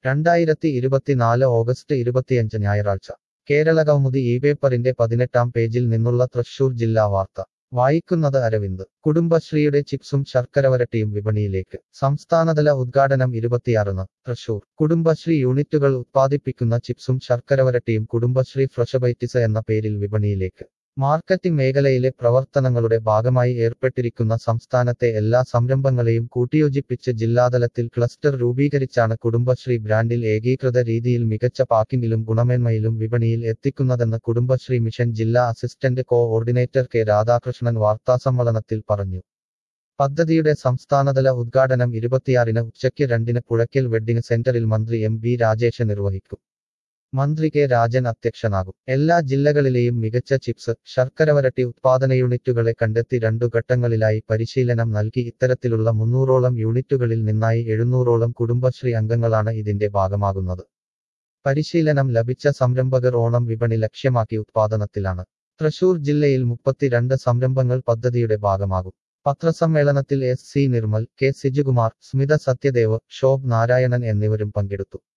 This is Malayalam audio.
രണ്ടായിരത്തി ഇരുപത്തിനാല് ഓഗസ്റ്റ് ഇരുപത്തിയഞ്ച് ഞായറാഴ്ച കേരള കൗമുദി ഈ പേപ്പറിന്റെ പതിനെട്ടാം പേജിൽ നിന്നുള്ള തൃശൂർ ജില്ലാ വാർത്ത വായിക്കുന്നത് അരവിന്ദ് കുടുംബശ്രീയുടെ ചിപ്സും ശർക്കരവരട്ടിയും വിപണിയിലേക്ക് സംസ്ഥാനതല ഉദ്ഘാടനം ഇരുപത്തിയാറിന് തൃശൂർ കുടുംബശ്രീ യൂണിറ്റുകൾ ഉത്പാദിപ്പിക്കുന്ന ചിപ്സും ശർക്കരവരട്ടിയും കുടുംബശ്രീ ഫ്രഷബൈറ്റിസ് എന്ന പേരിൽ വിപണിയിലേക്ക് മാർക്കറ്റിംഗ് മേഖലയിലെ പ്രവർത്തനങ്ങളുടെ ഭാഗമായി ഏർപ്പെട്ടിരിക്കുന്ന സംസ്ഥാനത്തെ എല്ലാ സംരംഭങ്ങളെയും കൂട്ടിയോജിപ്പിച്ച് ജില്ലാതലത്തിൽ ക്ലസ്റ്റർ രൂപീകരിച്ചാണ് കുടുംബശ്രീ ബ്രാൻഡിൽ ഏകീകൃത രീതിയിൽ മികച്ച പാക്കിംഗിലും ഗുണമേന്മയിലും വിപണിയിൽ എത്തിക്കുന്നതെന്ന് കുടുംബശ്രീ മിഷൻ ജില്ലാ assistant coordinator K Radhakrishnan വാർത്താസമ്മേളനത്തിൽ പറഞ്ഞു പദ്ധതിയുടെ സംസ്ഥാനതല ഉദ്ഘാടനം ഇരുപത്തിയാറിന് ഉച്ചയ്ക്ക് രണ്ടിന് പുഴയ്ക്കൽ വെഡ്ഡിംഗ് സെന്ററിൽ മന്ത്രി എം ബി രാജേഷ് നിർവഹിക്കും മന്ത്രി കെ രാജൻ അധ്യക്ഷനാകും എല്ലാ ജില്ലകളിലെയും മികച്ച ചിപ്സ് ശർക്കരവരട്ടി ഉത്പാദന യൂണിറ്റുകളെ കണ്ടെത്തി രണ്ടു ഘട്ടങ്ങളിലായി പരിശീലനം നൽകി ഇത്തരത്തിലുള്ള മുന്നൂറോളം യൂണിറ്റുകളിൽ നിന്നായി എഴുന്നൂറോളം കുടുംബശ്രീ അംഗങ്ങളാണ് ഇതിന്റെ ഭാഗമാകുന്നത് പരിശീലനം ലഭിച്ച സംരംഭകർ ഓണം വിപണി ലക്ഷ്യമാക്കി ഉത്പാദനത്തിലാണ് തൃശൂർ ജില്ലയിൽ മുപ്പത്തിരണ്ട് സംരംഭങ്ങൾ പദ്ധതിയുടെ ഭാഗമാകും പത്രസമ്മേളനത്തിൽ S C Nirmal K Sijukumar Smitha Sathyadev Shobh Narayanan എന്നിവരും പങ്കെടുത്തു